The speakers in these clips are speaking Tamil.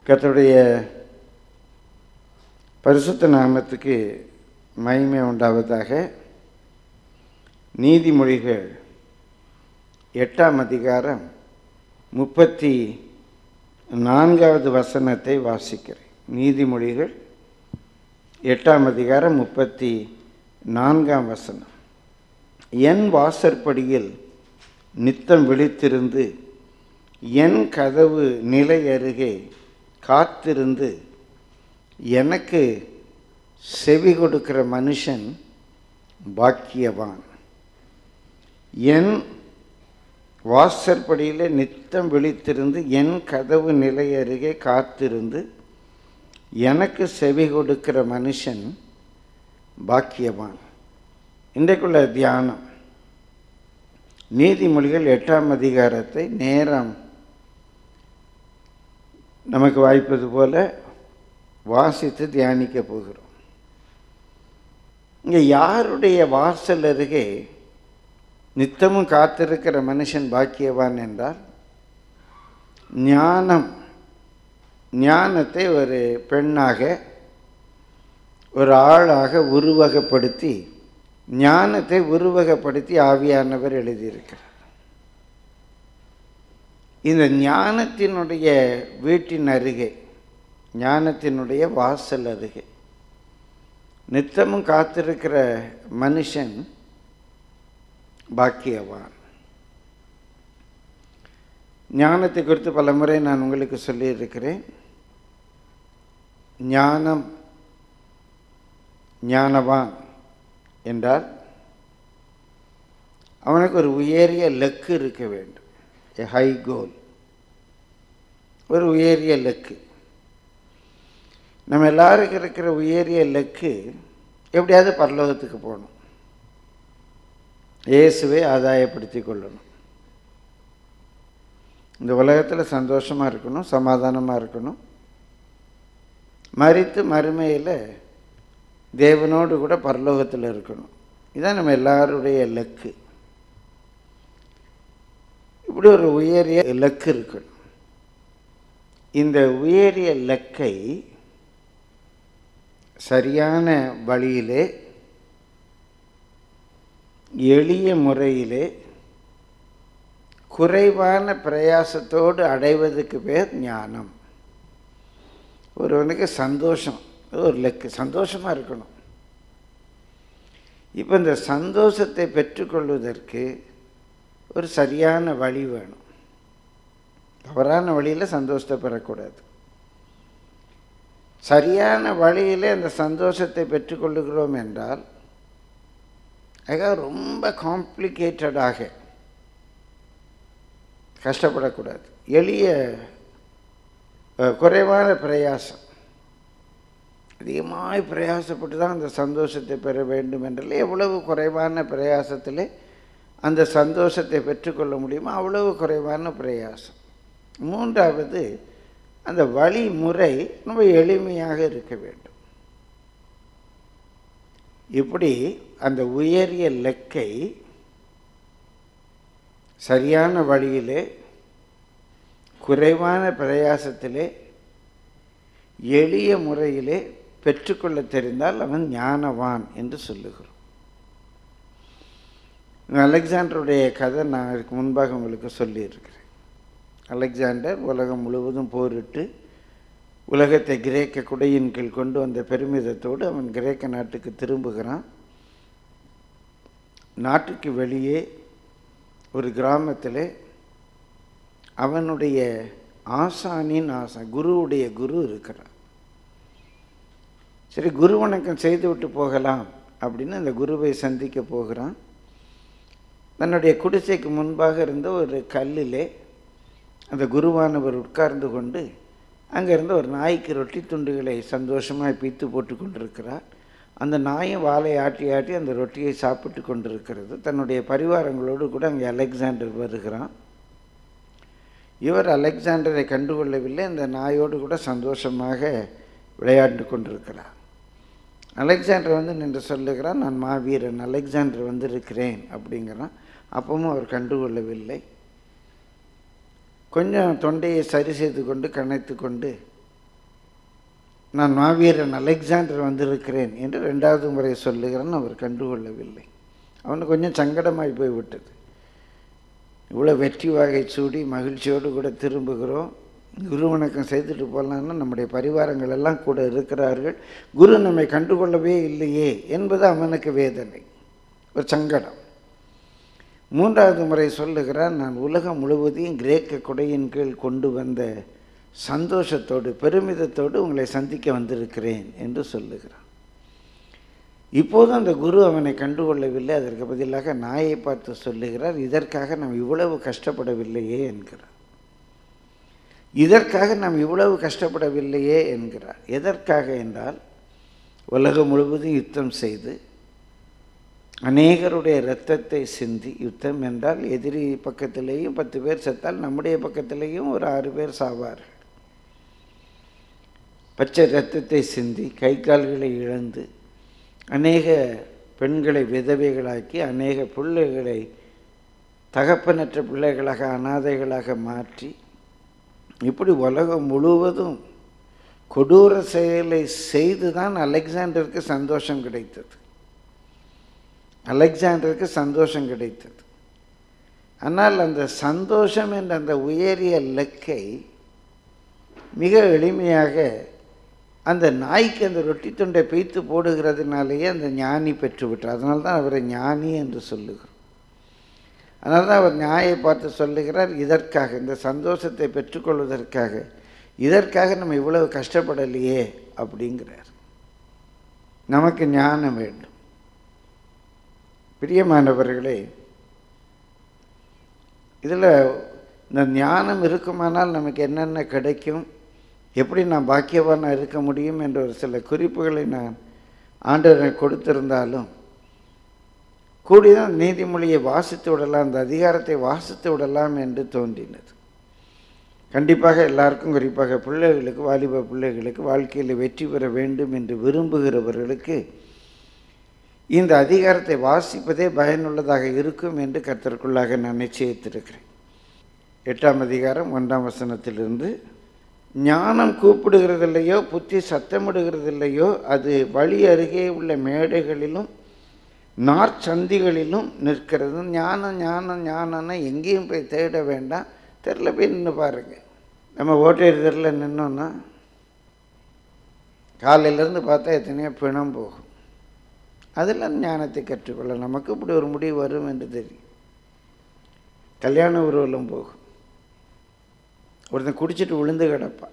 கர்த்தருடைய பரிசுத்த நாமத்துக்கு மகிமை உண்டாவதாக நீதிமொழிகள் எட்டாம் அதிகாரம் முப்பத்தி நான்காவது வசனத்தை வாசிக்கிறேன் நீதிமொழிகள் எட்டாம் அதிகாரம் முப்பத்தி நான்காம் வசனம் என் வாசற்படியில் நித்தம் விழித்திருந்து என் கதவு நிலை அருகே காத்திருந்து எனக்கு செவி கொடுக்கிற மனுஷன் பாக்கியவான் என் வாசற்படியில் நித்தம் விழித்திருந்து என் கதவு நிலை அருகே காத்திருந்து எனக்கு செவி கொடுக்கிற மனுஷன் பாக்கியவான் இன்றைக்குள்ள தியானம் நீதிமொழிகள் எட்டாம் அதிகாரத்தை நேரம் நமக்கு வாய்ப்பது போல வாசித்து தியானிக்க போகிறோம் இங்கே யாருடைய வாசல் அருகே நித்தமும் காத்திருக்கிற மனுஷன் பாக்கியவான் என்றால் ஞானம் ஞானத்தை ஒரு பெண்ணாக ஒரு ஆளாக உருவகப்படுத்தி ஞானத்தை உருவகப்படுத்தி ஆவியானவர் எழுதியிருக்கிறார் இந்த ஞானத்தினுடைய வீட்டின் அருகே ஞானத்தினுடைய வாசல் அருகே நித்தமும் காத்திருக்கிற மனுஷன் பாக்கியவான் ஞானத்தை குறித்து பல முறை நான் உங்களுக்கு சொல்லியிருக்கிறேன் ஞானம் ஞானவான் என்றால் அவனுக்கு ஒரு உயரிய லக்கு இருக்க வேண்டும் எ ஹை கோல் ஒரு உயரிய லக்கு நம்ம எல்லாருக்கும் இருக்கிற உயரிய லக்கு எப்படியாவது பரலோகத்துக்கு போகணும் இயேசுவை ஆதாயப்படுத்தி கொள்ளணும் இந்த உலகத்தில் சந்தோஷமாக இருக்கணும் சமாதானமாக இருக்கணும் மறித்து மறுமையில் தேவனோடு கூட பரலோகத்தில் இருக்கணும் இதுதான் நம்ம எல்லாருடைய லக்கு இப்படி ஒரு உயரிய லக்கு இருக்கணும் இந்த உயரிய லக்கை சரியான வழியிலே எளிய முறையிலே குறைவான பிரயாசத்தோடு அடைவதற்கு பேர் ஞானம் ஒருவனுக்கு சந்தோஷம் ஒரு லக்கு சந்தோஷமாக இருக்கணும் இப்போ இந்த சந்தோஷத்தை பெற்றுக்கொள்வதற்கு ஒரு சரியான வழி வேணும் தவறான வழியில் சந்தோஷத்தை பெறக்கூடாது சரியான வழியில் அந்த சந்தோஷத்தை பெற்றுக்கொள்ளுகிறோம் என்றால் அதுக்காக ரொம்ப காம்ப்ளிகேட்டடாக கஷ்டப்படக்கூடாது எளிய குறைவான பிரயாசம் அதிகமாக பிரயாசப்பட்டு தான் அந்த சந்தோஷத்தை பெற வேண்டும் என்றால் எவ்வளவு குறைவான பிரயாசத்தில் அந்த சந்தோஷத்தை பெற்றுக்கொள்ள முடியுமோ அவ்வளவு குறைவான பிரயாசம் மூன்றாவது அந்த வழிமுறை ரொம்ப எளிமையாக இருக்க வேண்டும் இப்படி அந்த உயரிய லக்கை சரியான வழியிலே குறைவான பிரயாசத்திலே எளிய முறையிலே பெற்றுக்கொள்ள தெரிந்தால் அவன் ஞானவான் என்று சொல்லுகிறோம் அலெக்சாண்டருடைய கதை நான் இதுக்கு முன்பாக உங்களுக்கு சொல்லியிருக்கிறேன் அலெக்சாண்டர் உலகம் முழுவதும் போரிட்டு உலகத்தை கிரேக்க குடையின் கீழ் கொண்டு வந்த பெருமிதத்தோடு அவன் கிரேக்க நாட்டுக்கு திரும்புகிறான் நாட்டுக்கு வெளியே ஒரு கிராமத்தில் அவனுடைய ஆசானின் ஆசா குருவுடைய குரு இருக்கிறான் சரி குரு வணக்கம் செய்து விட்டு போகலாம் அப்படின்னு அந்த குருவை சந்திக்க போகிறான் தன்னுடைய குடிசைக்கு முன்பாக இருந்த ஒரு கல்லிலே அந்த குருவானவர் உட்கார்ந்து கொண்டு அங்கேருந்து ஒரு நாய்க்கு ரொட்டி துண்டுகளை சந்தோஷமாக பித்து போட்டு கொண்டிருக்கிறார் அந்த நாயும் வாழை ஆட்டி ஆட்டி அந்த ரொட்டியை சாப்பிட்டு கொண்டிருக்கிறது தன்னுடைய பரிவாரங்களோடு கூட அங்கே அலெக்சாண்டர் வருகிறான் இவர் அலெக்சாண்டரை கண்டுகொள்ளவில்லை அந்த நாயோடு கூட சந்தோஷமாக விளையாண்டு கொண்டிருக்கிறார் அலெக்சாண்டர் வந்து நின்று சொல்லுகிறான் நான் மாவீரன் அலெக்சாண்டர் வந்திருக்கிறேன் அப்படிங்கிறான் அப்பவும் அவர் கண்டுகொள்ளவில்லை கொஞ்சம் தொண்டையை சரி செய்து கொண்டு கணைத்து கொண்டு நான் மாவீரன் அலெக்சாண்டர் வந்திருக்கிறேன் என்று ரெண்டாவது முறை சொல்லுகிறான் அவர் கண்டுகொள்ளவில்லை அவனுக்கு கொஞ்சம் சங்கடமாய் போய்விட்டது இவ்வளோ வெற்றி வாகை சூடி மகிழ்ச்சியோடு கூட திரும்புகிறோம் குரு வணக்கம் செய்துட்டு போகலான்னா நம்முடைய பரிவாரங்கள் எல்லாம் கூட இருக்கிறார்கள் குரு நம்மை கண்டுகொள்ளவே இல்லையே என்பது அவனுக்கு வேதனை ஒரு சங்கடம் மூன்றாவது முறை சொல்லுகிறார் நான் உலகம் முழுவதையும் கிரேக்க குடையின் கீழ் கொண்டு வந்த சந்தோஷத்தோடு பெருமிதத்தோடு உங்களை சந்திக்க வந்திருக்கிறேன் என்று சொல்லுகிறான் இப்போதும் அந்த குரு அவனை கண்டுகொள்ளவில்லை அதற்கு பதிலாக நாயை பார்த்து சொல்லுகிறார் இதற்காக நாம் இவ்வளவு கஷ்டப்படவில்லையே என்கிறார் இதற்காக நாம் இவ்வளவு கஷ்டப்படவில்லையே என்கிறார் எதற்காக என்றால் உலகம் முழுவதும் யுத்தம் செய்து அநேகருடைய இரத்தத்தை சிந்தி யுத்தம் என்றால் எதிரி பக்கத்திலேயும் பத்து பேர் செத்தால் நம்முடைய பக்கத்திலேயும் ஒரு ஆறு பேர் சாவார்கள் பச்சை இரத்தத்தை சிந்தி கை கால்களை இழந்து அநேக பெண்களை விதவைகளாக்கி அநேக பிள்ளைகளை தகப்பனற்ற பிள்ளைகளாக அனாதைகளாக மாற்றி இப்படி உலகம் முழுவதும் கொடூர செயலை செய்து தான் அலெக்சாண்டருக்கு சந்தோஷம் கிடைத்தது அலெக்சாண்டருக்கு சந்தோஷம் கிடைத்தது ஆனால் அந்த சந்தோஷம் என்ற அந்த உயரிய லக்கை மிக எளிமையாக அந்த நாய்க்கு அந்த ரொட்டி துண்டை பீய்த்து போடுகிறதுனாலேயே அந்த ஞானி பெற்றுவிட்டார் அதனால தான் அவரை ஞானி என்று சொல்லுகிறோம் அதனால தான் அவர் நியாயை பார்த்து சொல்லுகிறார் இதற்காக இந்த சந்தோஷத்தை பெற்றுக்கொள்வதற்காக இதற்காக நம்ம இவ்வளவு கஷ்டப்படலையே அப்படிங்கிறார் நமக்கு ஞானம் வேண்டும் பிரியமானவர்களே இதில் இந்த ஞானம் இருக்குமானால் நமக்கு என்னென்ன கிடைக்கும் எப்படி நான் பாக்கியவானாக இருக்க முடியும் என்ற ஒரு சில குறிப்புகளை நான் ஆண்டவர் கொடுத்திருந்தாலும் கூடிதான் நீதிமொழியை வாசித்து விடலாம் அந்த அதிகாரத்தை வாசித்து விடலாம் என்று தோன்றினது கண்டிப்பாக எல்லாருக்கும் குறிப்பாக பிள்ளைகளுக்கு வாலிப பிள்ளைகளுக்கு வாழ்க்கையில் வெற்றி பெற வேண்டும் என்று விரும்புகிறவர்களுக்கு இந்த அதிகாரத்தை வாசிப்பதே பயனுள்ளதாக இருக்கும் என்று கர்த்தருக்குள்ளாக நான் நிச்சயித்திருக்கிறேன் எட்டாம் அதிகாரம் ஒன்றாம் வசனத்திலிருந்து ஞானம் கூப்பிடுகிறதில்லையோ புத்தி சத்தமிடுகிறதில்லையோ அது வழி அருகே உள்ள மேடைகளிலும் நார்ச்சந்திகளிலும் நிற்கிறது ஞானம் ஞானம் ஞானம்னா எங்கேயும் போய் தேட வேண்டாம் தெருல போய் நின்று பாருங்க நம்ம ஓட்டேரி தெருல நின்னோன்னா காலையிலேருந்து பார்த்தா எத்தனையோ பிணம் போகும் அதில் ஞானத்தை கற்றுக்கொள்ள நமக்கு இப்படி ஒரு முடிவு வரும் என்று தெரியும் கல்யாண ஊர்வலம் போகும் ஒருத்தன் குடிச்சிட்டு விழுந்து கிடப்பான்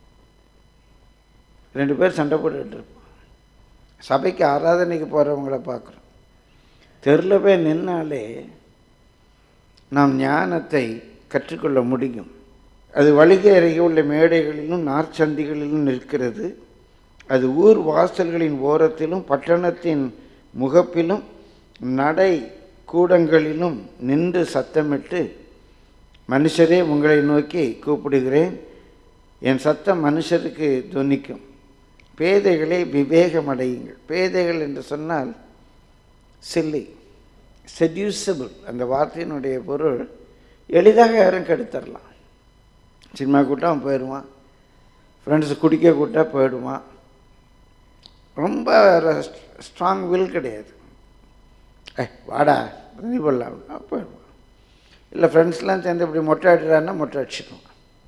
ரெண்டு பேர் சண்டை போட்டுக்கிட்டு இருப்பான் சபைக்கு ஆராதனைக்கு போகிறவங்கள பார்க்குறோம் தெருவில் போய் நின்னாலே நாம் ஞானத்தை கற்றுக்கொள்ள முடியும் அது வழிகை அருகே உள்ள மேடைகளிலும் நார்ச்சந்திகளிலும் நிற்கிறது அது ஊர் வாசல்களின் ஓரத்திலும் பட்டணத்தின் முகப்பிலும் நடை கூடங்களிலும் நின்று சத்தமிட்டு மனுஷரே உங்களை நோக்கி கூப்பிடுகிறேன் என் சத்தம் மனுஷருக்கு துணிக்கும் பேதைகளை விவேகமடையுங்கள் பேதைகள் என்று சொன்னால் சில்லி செட்யூசபிள் அந்த வார்த்தையினுடைய பொருள் எளிதாக யாரும் கெடுத்துடலாம் சினிமா கூட்டம் அவன் போயிடுவான் ஃப்ரெண்ட்ஸ் குடிக்க கூட்டா போயிடுவான் ரொம்ப ஸ்ட்ராங் வில் கிடையாது ஏ வாடா நீ பண்ணலாம் போயிடுவான் இல்லை ஃப்ரெண்ட்ஸ்லாம் சேர்ந்து இப்படி மொட்டை அடிக்கிறான்னா மொட்டை அடிச்சிடுவான்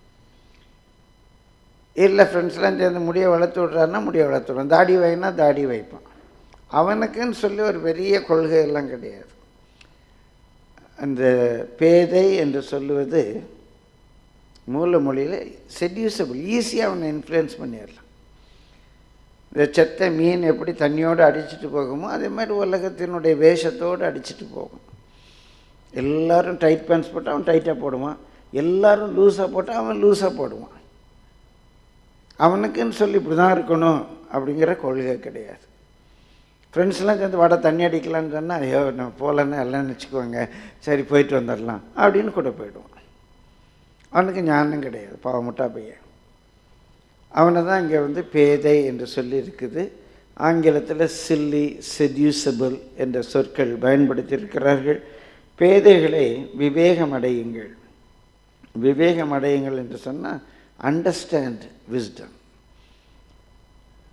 இல்லை ஃப்ரெண்ட்ஸ்லாம் சேர்ந்து முடியை வளர்த்து விட்றாருன்னா முடியை வளர்த்து விடுவான் தாடி வைனா தாடி வைப்பான் அவனுக்குன்னு சொல்லி ஒரு பெரிய கொள்கை எல்லாம் கிடையாது அந்த பேதை என்று சொல்லுவது மூல மொழியில் செட்யூசபிள் ஈஸியாக அவனை இன்ஃப்ளூயன்ஸ் பண்ணிடலாம் இந்த செத்த மீன் எப்படி தண்ணியோடு அடிச்சிட்டு போகுமோ அதே மாதிரி உலகத்தினுடைய வேஷத்தோடு அடிச்சிட்டு போகும் எல்லாரும் டைட் பேண்ட்ஸ் போட்டால் அவன் டைட்டாக போடுவான் எல்லாரும் லூஸாக போட்டால் அவன் லூஸாக போடுவான் அவனுக்குன்னு சொல்லி இப்படி தான் இருக்கணும் அப்படிங்கிற கொள்கை கிடையாது ஃப்ரெண்ட்ஸ்லாம் சேர்ந்து வடை தண்ணி அடிக்கலான்னு சொன்னால் ஐயோ நம்ம போகலன்னு எல்லாம் நினச்சிக்குவாங்க சரி போயிட்டு வந்துடலாம் அப்படின்னு கூட போயிடுவான் அவனுக்கு ஞானம் கிடையாது பாவமுட்டா பையன் அவனை தான் இங்கே வந்து பேதை என்று சொல்லி இருக்குது ஆங்கிலத்தில் சில்லி செட்யூசபிள் என்ற சொற்கள் பயன்படுத்தியிருக்கிறார்கள் பேதைகளை விவேகம் அடையுங்கள் விவேகம் அடையுங்கள் என்று சொன்னால் அண்டர்ஸ்டாண்ட் விஸ்டம்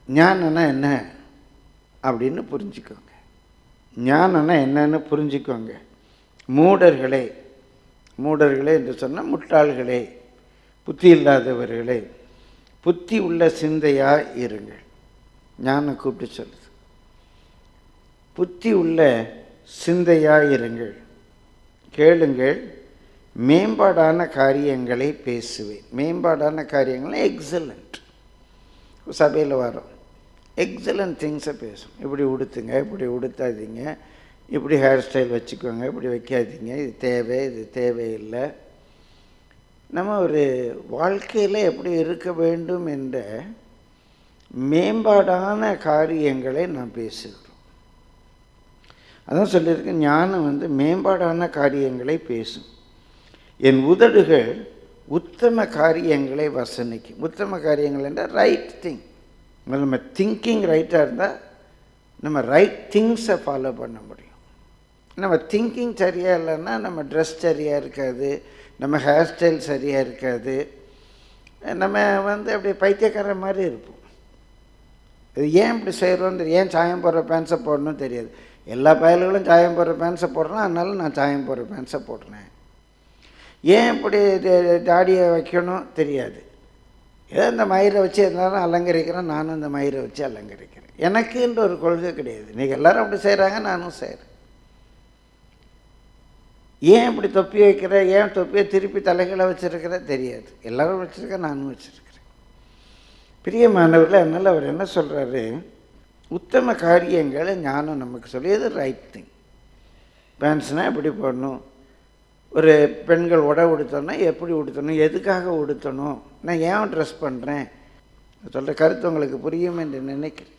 ஞானம்னா என்ன அப்படின்னு புரிஞ்சுக்கோங்க ஞானம்னா என்னன்னு புரிஞ்சுக்கோங்க மூடர்களே மூடர்களே என்று சொன்னால் முட்டாள்களே புத்தி இல்லாதவர்களே புத்தி உள்ள சிந்தையாக இருங்கள் ஞானம் கூப்பிட்டு சொல்லுது புத்தி உள்ள சிந்தையாக இருங்கள் கேளுங்கள் மேம்பாடான காரியங்களை பேசுவேன் மேம்பாடான காரியங்களை எக்ஸலண்ட் சபையில் வரோம் எக்ஸலண்ட் திங்ஸை பேசும் இப்படி உடுத்துங்க இப்படி உடுத்தாதீங்க இப்படி ஹேர் ஸ்டைல் வச்சுக்கோங்க இப்படி வைக்காதீங்க இது தேவை இது தேவையில்லை நம்ம ஒரு வாழ்க்கையில் எப்படி இருக்க வேண்டும் என்ற மேம்பாடான காரியங்களை நாம் பேசுகிறோம் அதான் சொல்லியிருக்கேன் ஞானம் வந்து மேம்பாடான காரியங்களை பேசும் என் உதடுகள் உத்தம காரியங்களை வசனிக்கும் உத்தம காரியங்கள் என்றால் ரைட் திங் நம்ம திங்கிங் ரைட்டாக இருந்தால் நம்ம ரைட் திங்ஸை ஃபாலோ பண்ண முடியும் நம்ம திங்கிங் சரியாக இல்லைன்னா நம்ம ட்ரெஸ் சரியாக இருக்காது நம்ம ஹேர் ஸ்டைல் சரியாக இருக்காது நம்ம வந்து அப்படி பைத்தியக்கார மாதிரி இருப்போம் இது ஏன் இப்படி செய்கிறோம் தெரியும் ஏன் சாயம் போடுற பேண்ட்ஸை போடணும் தெரியாது எல்லா பயல்களும் சாயம் போடுற பேண்ட்ஸை போடுறோம் அதனால நான் சாயம் போடுற பேண்ட்ஸை போடுறேன் ஏன் இப்படி தாடியை வைக்கணும் தெரியாது ஏதோ இந்த மயிரை வச்சு இருந்தாலும் அலங்கரிக்கிறேன் நானும் இந்த மயிரை வச்சு அலங்கரிக்கிறேன் எனக்குன்ற ஒரு கொள்கை கிடையாது நீங்கள் எல்லாரும் அப்படி செய்கிறாங்க நானும் செய்கிறேன் ஏன் இப்படி தொப்பி வைக்கிற ஏன் தொப்பியை திருப்பி தலைகளை வச்சுருக்கிற தெரியாது எல்லாரும் வச்சுருக்கேன் நானும் வச்சுருக்கிறேன் பிரியமானவர்கள் அதனால் அவர் என்ன சொல்கிறாரு உத்தம காரியங்களை ஞானம் நமக்கு சொல்லி எது ரைட் திங் பேண்ட்ஸ்னால் எப்படி போடணும் ஒரு பெண்கள் உடை உடுத்தணும்னா எப்படி உடுத்தணும் எதுக்காக உடுத்தணும் நான் ஏன் ட்ரெஸ் பண்ணுறேன் சொல்கிற கருத்து உங்களுக்கு புரியும் என்று நினைக்கிறேன்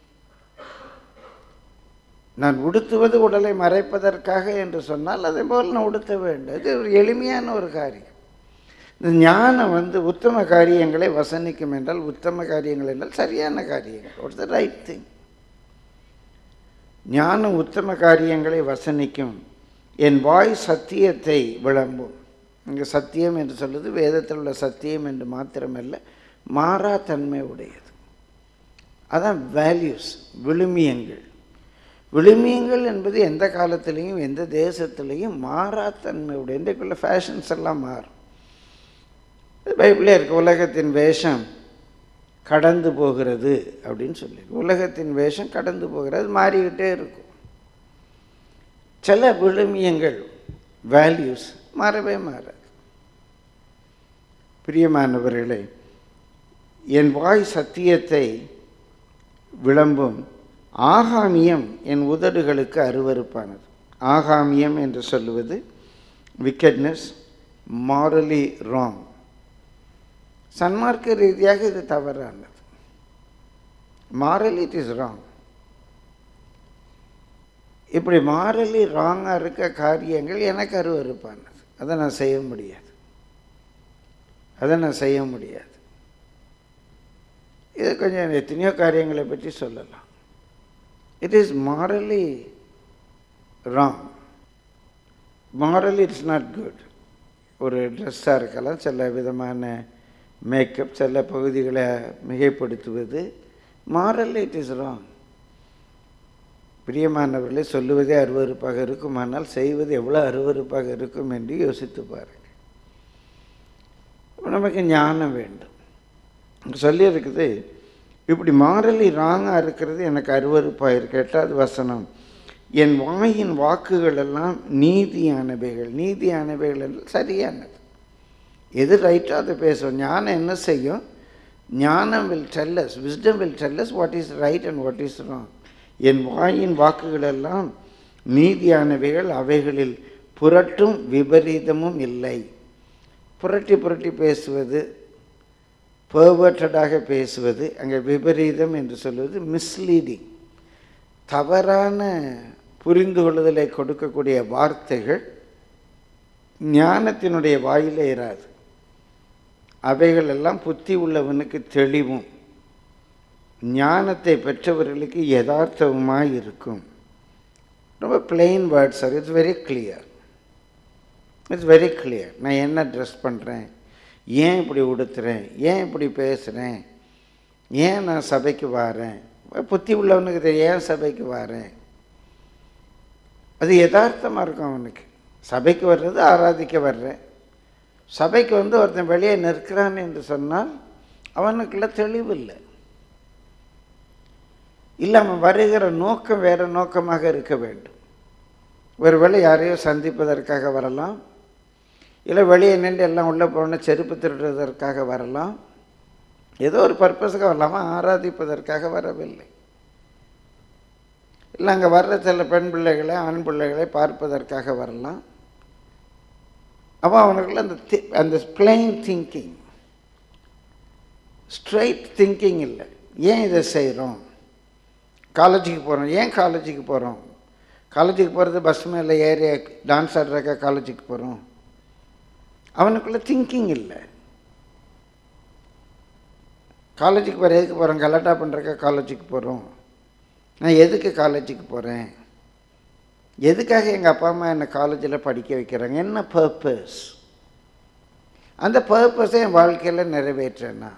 நான் உடுத்துவது உடலை மறைப்பதற்காக என்று சொன்னால் அதே போல் நான் உடுத்த வேண்டும் இது ஒரு எளிமையான ஒரு காரியம் இந்த ஞானம் வந்து உத்தம காரியங்களை வசனிக்கும் என்றால் உத்தம காரியங்கள் என்றால் சரியான காரியங்கள் ஒரு ரைட் திங் ஞானம் உத்தம காரியங்களை வசனிக்கும் என் வாய் சத்தியத்தை விளம்பும் இங்கே சத்தியம் என்று சொல்லுது வேதத்தில் உள்ள சத்தியம் என்று மாத்திரமல்ல மாறா தன்மை உடையது அதான் வேல்யூஸ் விழுமியங்கள் விழுமியங்கள் என்பது எந்த காலத்திலையும் எந்த தேசத்துலேயும் மாறாத்தன்மை உடைய இன்றைக்குள்ள ஃபேஷன்ஸ் எல்லாம் மாறும் பைபிளே இருக்கு உலகத்தின் வேஷம் கடந்து போகிறது அப்படின்னு சொல்லி உலகத்தின் வேஷம் கடந்து போகிறது மாறிக்கிட்டே இருக்கும் சில விழுமியங்கள் வேல்யூஸ் மாறவே மாறாது பிரியமானவர்களே என் வாய் சத்தியத்தை விளம்பும் ஆகாமியம் என் உதடுகளுக்கு அருவறுப்பானது ஆகாமியம் என்று சொல்லுவது விக்கெட்னஸ் மாரலி ராங் சன்மார்க்க ரீதியாக இது தவறானது மாரலி இட் இஸ் ராங் இப்படி மாரலி ராங்காக இருக்க காரியங்கள் எனக்கு அருவறுப்பானது அதை நான் செய்ய முடியாது அதை நான் செய்ய முடியாது இது கொஞ்சம் எத்தனையோ காரியங்களை பற்றி சொல்லலாம் it is morally wrong morally it's not good ஒரு ட்ரெஸ்ஸாக இருக்கலாம் சில விதமான மேக்கப் சில பகுதிகளை மிகைப்படுத்துவது மாரலி இட் இஸ் ராங் பிரியமானவர்களே சொல்லுவதே அருவறுப்பாக இருக்குமானால் செய்வது எவ்வளோ அருவறுப்பாக இருக்கும் என்று யோசித்து பாருங்கள் நமக்கு ஞானம் வேண்டும் சொல்லியிருக்குது இப்படி மாறலி ராங்காக இருக்கிறது எனக்கு அருவறுப்பாக இருக்கு எட்டாவது வசனம் என் வாயின் வாக்குகள் எல்லாம் நீதியானவைகள் நீதியானவைகள் என்றால் சரியானது எது ரைட்டோ அதை பேசும் ஞானம் என்ன செய்யும் ஞானம் will tells wisdom will tells what is right and what is wrong என் வாயின் வாக்குகள் எல்லாம் நீதியானவைகள் அவைகளில் புரட்டும் விபரீதமும் இல்லை புரட்டி புரட்டி பேசுவது பெர்வர்டடாக பேசுவது அங்கே விபரீதம் என்று சொல்வது மிஸ்லீடிங் தவறான புரிந்து கொள்ளுதலை கொடுக்கக்கூடிய வார்த்தைகள் ஞானத்தினுடைய வாயிலே இராது அவைகள் எல்லாம் புத்தி உள்ளவனுக்கு தெளிவும் ஞானத்தை பெற்றவர்களுக்கு யதார்த்தவுமாய் இருக்கும் ரொம்ப plain words are it's very clear it's very clear நான் என்ன ட்ரெஸ் பண்ணுறேன் ஏன் இப்படி உடுத்துறேன் ஏன் இப்படி பேசுகிறேன் ஏன் நான் சபைக்கு வரேன் புத்தி உள்ளவனுக்கு தெரியும் ஏன் சபைக்கு வரேன் அது யதார்த்தமாக இருக்கும் அவனுக்கு சபைக்கு வர்றது ஆராதிக்க வர்றேன் சபைக்கு வந்து ஒருத்தன் வெளியே நிற்கிறான் என்று சொன்னால் அவனுக்குள்ள தெளிவு இல்லை இல்லை அவன் வருகிற நோக்கம் வேறு நோக்கமாக இருக்க வேண்டும் ஒருவேளை யாரையோ சந்திப்பதற்காக வரலாம் இல்லை வெளியே நின்று எல்லாம் உள்ளே போன செருப்பு திருடுவதற்காக வரலாம் ஏதோ ஒரு பர்பஸுக்காக வரலாமா ஆராதிப்பதற்காக வரவில்லை இல்லை அங்கே வர்ற சில பெண் பிள்ளைகளை ஆண் பிள்ளைகளை பார்ப்பதற்காக வரலாம் அப்போ அவனுக்குள்ள அந்த தி- அந்த பிளெயின் திங்கிங் ஸ்ட்ரைட் திங்கிங் இல்லை ஏன் இதை செய்கிறோம் காலேஜுக்கு போகிறோம் ஏன் காலேஜுக்கு போகிறோம் காலேஜுக்கு போகிறது பஸ் மேலே ஏறி டான்ஸ் ஆடுறக்கா காலேஜுக்கு போகிறோம் அவனுக்குள்ள திங்கிங் இல்லை காலேஜுக்கு போகிற எதுக்கு போகிறோம் கலாட்டா பண்ணுறக்கா காலேஜுக்கு போகிறோம் நான் எதுக்கு காலேஜுக்கு போகிறேன் எதுக்காக எங்கள் அப்பா அம்மா என்னை காலேஜில் படிக்க வைக்கிறாங்க என்ன பர்பஸ் அந்த பர்பஸை என் வாழ்க்கையில் நிறைவேற்றேன்னா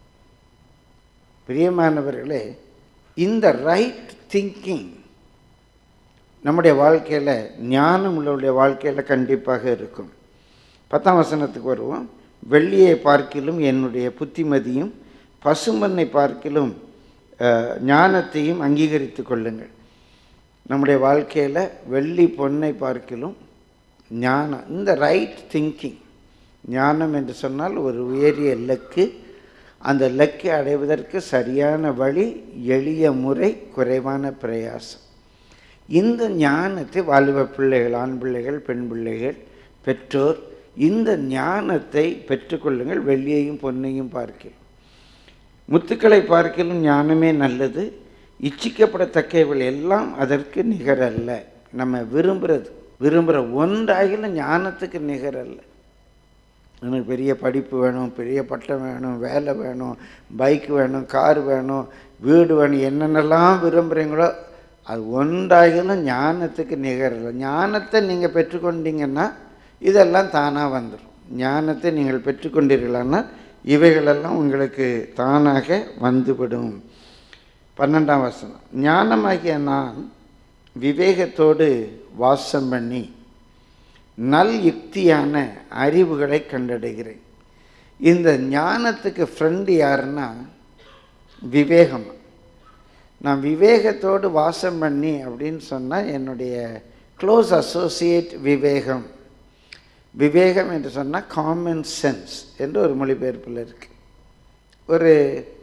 பிரியமானவர்களே இந்த ரைட் திங்கிங் நம்முடைய வாழ்க்கையில் ஞானம் உள்ளவருடைய வாழ்க்கையில் கண்டிப்பாக இருக்கும் பத்தாம் வசனத்துக்கு வருவோம் வெள்ளியை பார்க்கிலும் என்னுடைய புத்திமதியும் பசுமண்ணை பார்க்கிலும் அஹ், ஞானத்தையும் அங்கீகரித்து கொள்ளுங்கள் நம்முடைய வாழ்க்கையில் வெள்ளி பொன்னை பார்க்கிலும் ஞானம் இந்த ரைட் திங்கிங் ஞானம் என்று சொன்னால் ஒரு உயரிய லக்கு அந்த லக்கை அடைவதற்கு சரியான வழி எளிய முறை குறைவான பிரயாசம் இந்த ஞானத்தை வாலிப பிள்ளைகள் ஆண் பிள்ளைகள் பெண் பிள்ளைகள் பெற்றோர் இந்த ஞானத்தை பெற்றுக்கொள்ளுங்கள் வெள்ளியையும் பொன்னையும் பார்க்கிறோம் முத்துக்களை பார்க்கிலும் ஞானமே நல்லது இச்சிக்கப்படத்தக்கவைகள் எல்லாம் அதற்கு நிகரல்ல நம்ம விரும்புறது விரும்புகிற ஒன்றாகிலும் ஞானத்துக்கு நிகரல்ல எனக்கு பெரிய படிப்பு வேணும் பெரிய பட்டம் வேணும் வேலை வேணும் பைக் வேணும் கார் வேணும் வீடு வேணும் என்னென்னலாம் விரும்புகிறீங்களோ அது ஒன்றாகிலும் ஞானத்துக்கு நிகரல்ல ஞானத்தை நீங்கள் பெற்றுக்கொண்டீங்கன்னா இதெல்லாம் தானாக வந்துடும் ஞானத்தை நீங்கள் பெற்றுக்கொண்டீர்களானால் இவைகளெல்லாம் உங்களுக்கு தானாக வந்துவிடும் பன்னெண்டாம் வசனம் ஞானமாகிய நான் விவேகத்தோடு வாசம் பண்ணி நல் யுக்தியான அறிவுகளை கண்டடைகிறேன் இந்த ஞானத்துக்கு ஃப்ரெண்டு யாருன்னா விவேகம் நான் விவேகத்தோடு வாசம் பண்ணி அப்படின்னு சொன்னால் என்னுடைய க்ளோஸ் அசோசியேட் விவேகம் விவேகம் என்று சொன்னால் காமன் சென்ஸ் என்று ஒரு மொழிபெயர்ப்பில் இருக்கு ஒரு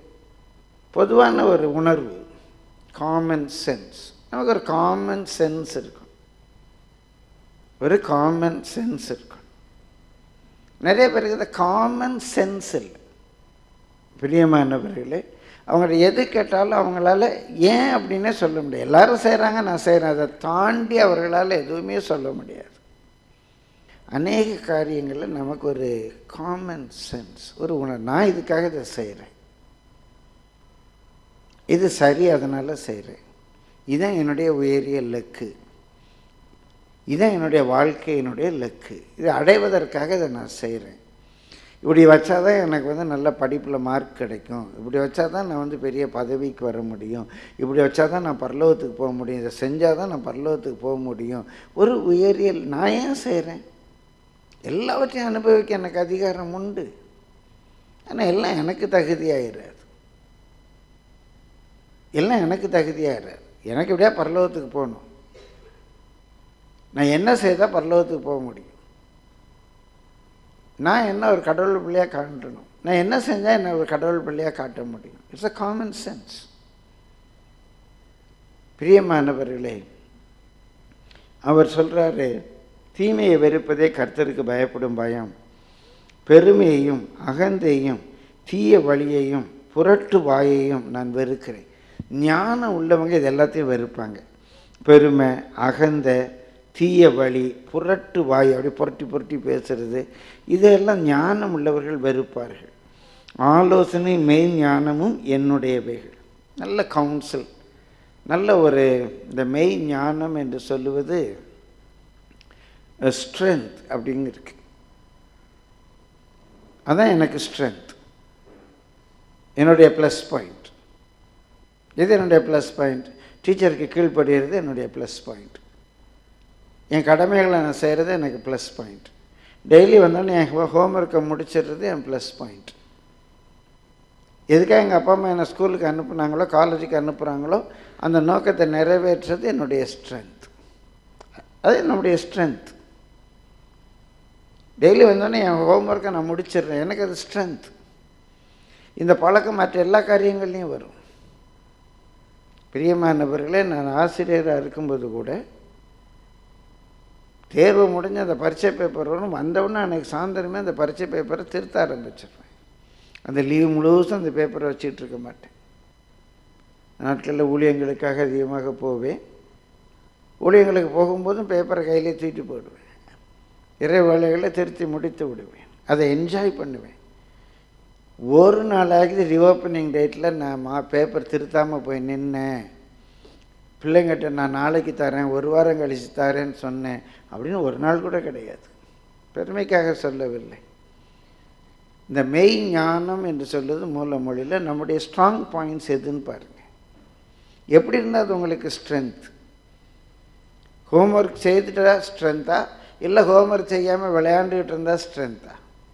பொதுவான ஒரு உணர்வு காமன் சென்ஸ் நமக்கு ஒரு காமன் சென்ஸ் இருக்கும் ஒரு காமன் சென்ஸ் இருக்கும் நிறைய பேருக்கு இந்த காமன் சென்ஸ் இல்லை பிரியமானவர்களே அவங்க எது கேட்டாலும் அவங்களால ஏன் அப்படின்னே சொல்ல முடியாது எல்லாரும் செய்கிறாங்க நான் செய்கிறேன் அதை தாண்டி அவர்களால் எதுவுமே சொல்ல முடியாது அநேக காரியங்களில் நமக்கு ஒரு காமன் சென்ஸ் ஒரு உணர்வு நான் இதுக்காக இதை செய்கிறேன் இது சரி அதனால் செய்கிறேன் இதுதான் என்னுடைய உயரிய லக்கு இதுதான் என்னுடைய வாழ்க்கையினுடைய லக்கு இது அடைவதற்காக இதை நான் செய்கிறேன் இப்படி வச்சா தான் எனக்கு வந்து நல்ல படிப்பில் மார்க் கிடைக்கும் இப்படி வச்சா தான் நான் வந்து பெரிய பதவிக்கு வர முடியும் இப்படி வச்சா தான் நான் பரலோகத்துக்கு போக முடியும் இதை செஞ்சால் தான் நான் பரலோகத்துக்கு போக முடியும் ஒரு உயரிய நான் ஏன் செய்கிறேன் எல்லாவற்றையும் அனுபவிக்க எனக்கு அதிகாரம் உண்டு ஆனால் எல்லாம் எனக்கு தகுதியாயிடாது எல்லாம் எனக்கு தகுதியாயிடாது எனக்கு எப்படியா பரலோகத்துக்கு போகணும் நான் என்ன செய்தால் பரலோகத்துக்கு போக முடியும் நான் என்ன ஒரு கடவுள் பிள்ளையாக காட்டணும் நான் என்ன செஞ்சால் என்ன ஒரு கடவுள் பிள்ளையாக காட்ட முடியும் இட்ஸ் அ காமன் சென்ஸ் பிரியமானவர்களே அவர் சொல்கிறாரு தீமையை வெறுப்பதே கர்த்தருக்கு பயப்படும் பயம் பெருமையையும் அகந்தையும் தீய வழியையும் புரட்டு வாயையும் நான் வெறுக்கிறேன் ஞானம் உள்ளவங்க இது எல்லாத்தையும் வெறுப்பாங்க பெருமை அகந்த தீய வழி புரட்டு வாய் அப்படி புரட்டி புரட்டி பேசுறது இதெல்லாம் ஞானம் உள்ளவர்கள் வெறுப்பார்கள் ஆலோசனை மெய் ஞானமும் என்னுடையவைகள் நல்ல கவுன்சில் நல்ல ஒரு இந்த மெய் ஞானம் என்று சொல்லுவது ஸ்ட்ரென்த் அப்படிங்க இருக்கு அதான் எனக்கு ஸ்ட்ரென்த் என்னுடைய ப்ளஸ் பாயிண்ட் இது என்னுடைய ப்ளஸ் பாயிண்ட் டீச்சருக்கு கீழ்ப்படுகிறது என்னுடைய ப்ளஸ் பாயிண்ட் என் கடமைகளை நான் செய்கிறது எனக்கு ப்ளஸ் பாயிண்ட் டெய்லி வந்தோடனே என் ஹோம்ஒர்க்கை முடிச்சிடுறது என் ப்ளஸ் பாயிண்ட் எதுக்காக எங்கள் அப்பா அம்மா என்னை ஸ்கூலுக்கு அனுப்புனாங்களோ காலேஜுக்கு அனுப்புகிறாங்களோ அந்த நோக்கத்தை நிறைவேற்றுறது என்னுடைய ஸ்ட்ரென்த் அது என்னுடைய ஸ்ட்ரென்த் டெய்லி வந்தோடனே என் ஹோம்ஒர்க்கை நான் முடிச்சிடுறேன் எனக்கு அது ஸ்ட்ரென்த் இந்த பழக்கம் மற்ற எல்லா காரியங்கள்லையும் வரும் பிரியமானவர்களே நான் ஆசிரியராக இருக்கும்போது கூட தேர்வு முடிஞ்சு அந்த பரீட்சை பேப்பர் வரும் வந்தவுடனே அன்றைக்கி சாயந்தரமே அந்த பரீட்சை பேப்பரை திருத்த ஆரம்பிச்சிடுவேன் அந்த லீவ் முழுவதும் அந்த பேப்பரை வச்சுட்டு இருக்க மாட்டேன் நாட்களில் ஊழியங்களுக்காக அதிகமாக போவேன் ஊழியங்களுக்கு போகும்போதும் பேப்பரை கையிலே தூக்கிட்டு போயிடுவேன் இறை வேலைகளை திருத்தி முடித்து விடுவேன் அதை என்ஜாய் பண்ணுவேன் ஒரு நாளாகுது ரிஓப்பனிங் டேட்டில் நான் மா பேப்பர் திருத்தாமல் போய் நின்னேன் பிள்ளைங்கிட்ட நான் நாளைக்கு தரேன் ஒரு வாரம் கழித்து தரேன்னு சொன்னேன் அப்படின்னு ஒரு நாள் கூட கிடையாது பெருமைக்காக சொல்லவில்லை இந்த மெய் ஞானம் என்று சொல்வது மூல மொழியில் நம்முடைய ஸ்ட்ராங் பாயிண்ட்ஸ் எதுன்னு பாருங்கள் எப்படி இருந்தால் அது உங்களுக்கு ஸ்ட்ரென்த் ஹோம்ஒர்க் செய்துட்டா ஸ்ட்ரென்த்தா இல்லை ஹோம்ஒர்க் செய்யாமல் விளையாண்டுக்கிட்டு இருந்தால் ஸ்ட்ரென்த்தா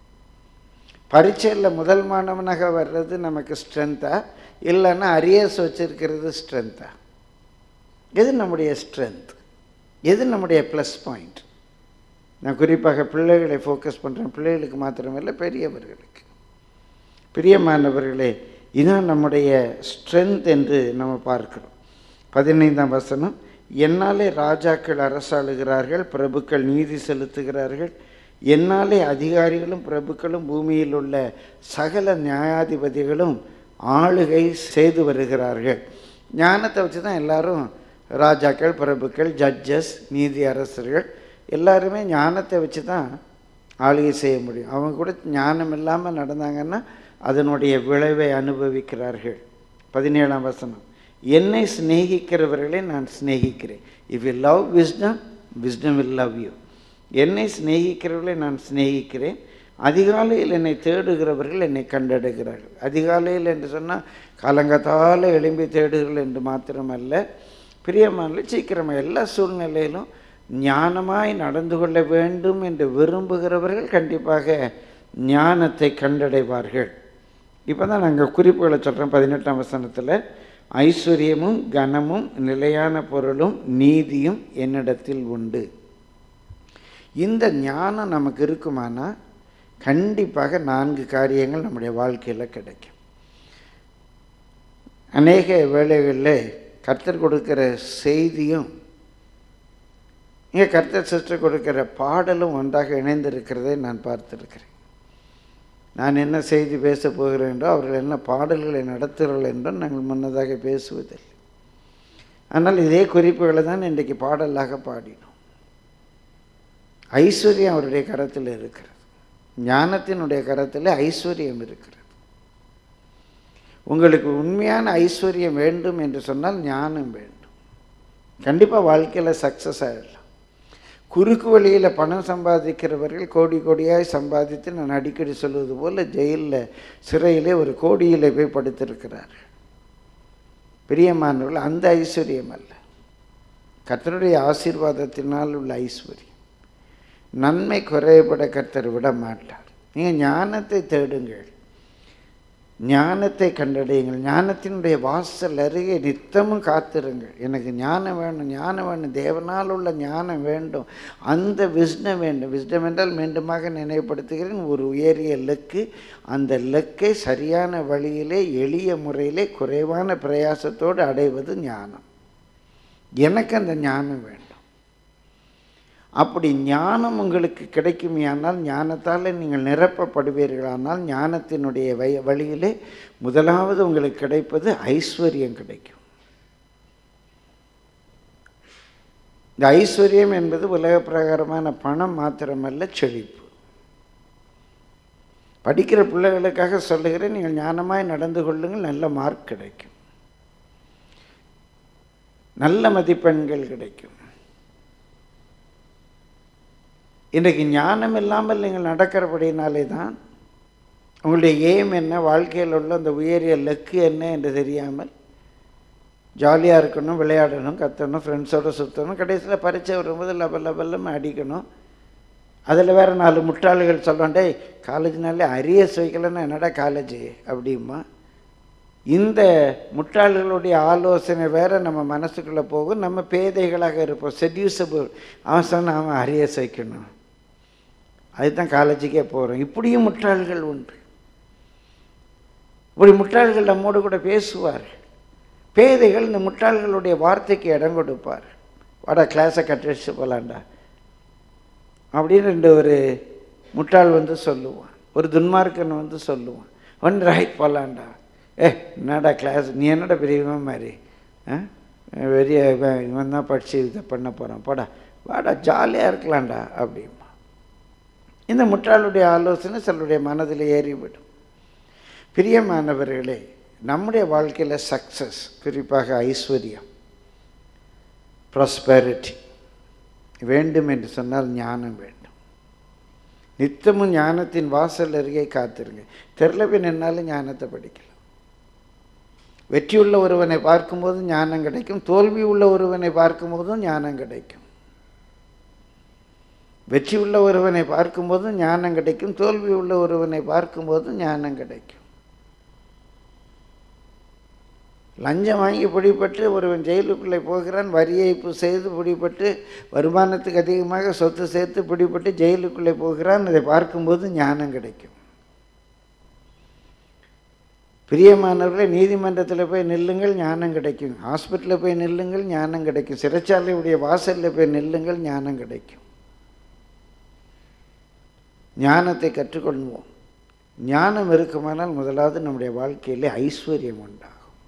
பரீட்சையில் முதல் மாணவனாக வர்றது நமக்கு ஸ்ட்ரென்த்தா இல்லைன்னா அரியர்ஸ் வச்சுருக்கிறது ஸ்ட்ரென்த்தா எது நம்முடைய ஸ்ட்ரென்த் எது நம்முடைய ப்ளஸ் பாயிண்ட் நான் குறிப்பாக பிள்ளைகளை ஃபோக்கஸ் பண்ணுறேன் பிள்ளைகளுக்கு மாத்திரமில்லை பெரியவர்களுக்கு பிரியமானவர்களே இதுதான் நம்முடைய ஸ்ட்ரென்த் என்று நம்ம பார்க்கிறோம் பதினைந்தாம் வசனம் என்னாலே ராஜாக்கள் அரசாளுகிறார்கள் பிரபுக்கள் நீதி செலுத்துகிறார்கள் என்னாலே அதிகாரிகளும் பிரபுக்களும் பூமியில் உள்ள சகல நியாயாதிபதிகளும் ஆளுகை செய்து வருகிறார்கள் ஞானத்தை வச்சு தான் எல்லாரும் ராஜாக்கள் பிரபுக்கள் ஜட்ஜஸ் நீதி அரசர்கள் எல்லாருமே ஞானத்தை வச்சு தான் ஆளுகை செய்ய முடியும் அவங்க கூட ஞானம் இல்லாமல் நடந்தாங்கன்னா அதனுடைய விளைவை அனுபவிக்கிறார்கள் பதினேழாம் வசனம் என்னை சிநேகிக்கிறவர்களை நான் சிநேகிக்கிறேன் if you love wisdom wisdom will love you என்னை சிநேகிக்கிறவர்களை நான் சிநேகிக்கிறேன் அதிகாலையில் என்னை தேடுகிறவர்கள் என்னை கண்டடைகிறார்கள் அதிகாலையில் என்று சொன்னால் காலங்கத்தால் எழும்பி தேடுகிறீர்கள் என்று மாத்திரமல்ல பிரியமான சீக்கிரமாக எல்லா சூழ்நிலையிலும் ஞானமாய் நடந்து கொள்ள வேண்டும் என்று விரும்புகிறவர்கள் கண்டிப்பாக ஞானத்தை கண்டடைவார்கள் இப்போ தான் நாங்கள் குறிப்புகளை சொல்கிறோம் பதினெட்டாம் வசனத்தில் ஐஸ்வர்யமும் கனமும் நிலையான பொருளும் நீதியும் என்னிடத்தில் உண்டு இந்த ஞானம் நமக்கு இருக்குமானா கண்டிப்பாக நான்கு காரியங்கள் நம்முடைய வாழ்க்கையில் கிடைக்கும் அநேக வேளைகளில் கர்த்தர் கொடுக்கிற செய்தியும் இங்கே கர்த்தர் சிஸ்டர் கொடுக்கிற பாடலும் ஒன்றாக இணைந்திருக்கிறதை நான் பார்த்துருக்கிறேன் நான் என்ன செய்தி பேச போகிறேன் என்றோ அவர்கள் என்ன பாடல்களை நடத்துகிறார்கள் என்றோ நாங்கள் முன்னதாக பேசுவதில்லை ஆனால் இதே குறிப்புகளை தான் இன்றைக்கு பாடலாக பாடினோம் ஐஸ்வர்யம் அவருடைய கரத்தில் இருக்கிறது ஞானத்தினுடைய கரத்தில் ஐஸ்வர்யம் இருக்கிறது உங்களுக்கு உண்மையான ஐஸ்வர்யம் வேண்டும் என்று சொன்னால் ஞானம் வேண்டும் கண்டிப்பாக வாழ்க்கையில் சக்ஸஸ் ஆகிடலாம் குறுக்கு வழியில் பணம் சம்பாதிக்கிறவர்கள் கோடி கோடியாய் சம்பாதித்து நான் அடிக்கடி சொல்வது போல் ஜெயிலில் சிறையிலே ஒரு கோடியில் போய் படுத்திருக்கிறார் பிரியமானவர்கள் அந்த ஐஸ்வர்யம் அல்ல கர்த்தருடைய ஆசீர்வாதத்தினால் உள்ள ஐஸ்வர்யம் நன்மை குறைபட கர்த்தர் விட மாட்டார் நீங்கள் ஞானத்தை தேடுங்கள் ஞானத்தை கண்டடையுங்கள் ஞானத்தினுடைய வாசல் அருகே நித்தமும் காத்திருங்கள் எனக்கு ஞானம் வேணும் ஞானம் வேணும் தேவனால் உள்ள ஞானம் வேண்டும் அந்த விஸ்டம் வேண்டும் விஸ்டம் என்றால் மீண்டுமாக நினைவுபடுத்துகிறேன் ஒரு உயரிய லெக்கு அந்த லெக்கை சரியான வழியிலே எளிய முறையிலே குறைவான பிரயாசத்தோடு அடைவது ஞானம் எனக்கு அந்த ஞானம் வேண்டும் அப்படி ஞானம் உங்களுக்கு கிடைக்குமையானால் ஞானத்தால் நீங்கள் நிரப்பப்படுவீர்களானால் ஞானத்தினுடைய வய வழியிலே முதலாவது உங்களுக்கு கிடைப்பது ஐஸ்வர்யம் கிடைக்கும் இந்த ஐஸ்வர்யம் என்பது உலக பிரகாரமான பணம் மாத்திரமல்ல செழிப்பு படிக்கிற பிள்ளைகளுக்காக சொல்லுகிறேன் நீங்கள் ஞானமாய் நடந்து கொள்ளுங்கள் நல்ல மார்க் கிடைக்கும் நல்ல மதிப்பெண்கள் கிடைக்கும் இன்றைக்கு ஞானம் இல்லாமல் நீங்கள் நடக்கிறபடினாலே தான் உங்களுடைய எய்ம் என்ன வாழ்க்கையில் உள்ள அந்த உயரிய லக்கு என்ன என்று தெரியாமல் ஜாலியாக இருக்கணும் விளையாடணும் கத்தணும் ஃப்ரெண்ட்ஸோடு சுற்றணும் கடைசியில் பரீட்சை வரும்போது லப லப லப அடிக்கணும் அதில் வேறு நாலு முட்டாள்கள் சொல்கிறோம் டேய் காலேஜ்னாலே அரியஸ் வைக்கலன்னா என்னடா காலேஜ் அப்படிமா இந்த முட்டாள்களுடைய ஆலோசனை வேற நம்ம மனசுக்குள்ளே போகும் நம்ம பேதைகளாக இருப்போம் செடியூசபிள் அவன் சொன்ன அவன் அரியஸ் வைக்கணும் அதுதான் காலேஜுக்கே போகிறோம் இப்படியும் முட்டாள்கள் உண்டு இப்படி முட்டாள்கள் நம்மோடு கூட பேசுவார் பேதைகள் இந்த முட்டாள்களுடைய வார்த்தைக்கு இடம் கொடுப்பார் வாடா கிளாஸை கட்டடிச்சு போகலாண்டா அப்படின்னு ரெண்டு ஒரு முட்டாள் வந்து சொல்லுவான் ஒரு துன்மார்க்கன் வந்து சொல்லுவான் ஒன் ரைட் போகலாண்டா ஏ என்னடா கிளாஸ் நீ என்னடா பெரியவன் மாதிரி ஆ பெரிய இவன் இவன் தான் படித்து இதை பண்ண போகிறான் போடா வாடா ஜாலியாக இருக்கலாம்டா அப்படிமா இந்த முட்டாளுடைய ஆலோசனை சிலருடைய மனதில் ஏறிவிடும் பிரியமானவர்களே நம்முடைய வாழ்க்கையில் சக்ஸஸ் குறிப்பாக ஐஸ்வர்யம் ப்ராஸ்பெரிட்டி வேண்டும் என்று சொன்னால் ஞானம் வேண்டும் நித்தமும் ஞானத்தின் வாசல் அருகே காத்திருங்க தெரில போய் நின்னாலும் ஞானத்தை படிக்கலாம் வெற்றியுள்ள ஒருவனை பார்க்கும்போது ஞானம் கிடைக்கும் தோல்வி உள்ள ஒருவனை பார்க்கும்போதும் ஞானம் கிடைக்கும் வெற்றி உள்ள ஒருவனை பார்க்கும்போதும் ஞானம் கிடைக்கும் தோல்வி உள்ள ஒருவனை பார்க்கும்போதும் ஞானம் கிடைக்கும் லஞ்சம் வாங்கி பிடிபட்டு ஒருவன் ஜெயிலுக்குள்ளே போகிறான் வரி ஏய்ப்பு செய்து பிடிபட்டு வருமானத்துக்கு அதிகமாக சொத்து சேர்த்து பிடிபட்டு ஜெயிலுக்குள்ளே போகிறான் அதை பார்க்கும்போது ஞானம் கிடைக்கும் பிரியமானவர்களே நீதிமன்றத்தில் போய் நில்லுங்கள் ஞானம் கிடைக்கும் ஹாஸ்பிட்டலில் போய் நில்லுங்கள் ஞானம் கிடைக்கும் சிறைச்சாலையுடைய வாசலில் போய் நில்லுங்கள் ஞானம் கிடைக்கும் ஞானத்தை கற்றுக்கொள்வோம் ஞானம் இருக்குமானால் முதலாவது நம்முடைய வாழ்க்கையிலே ஐஸ்வர்யம் உண்டாகும்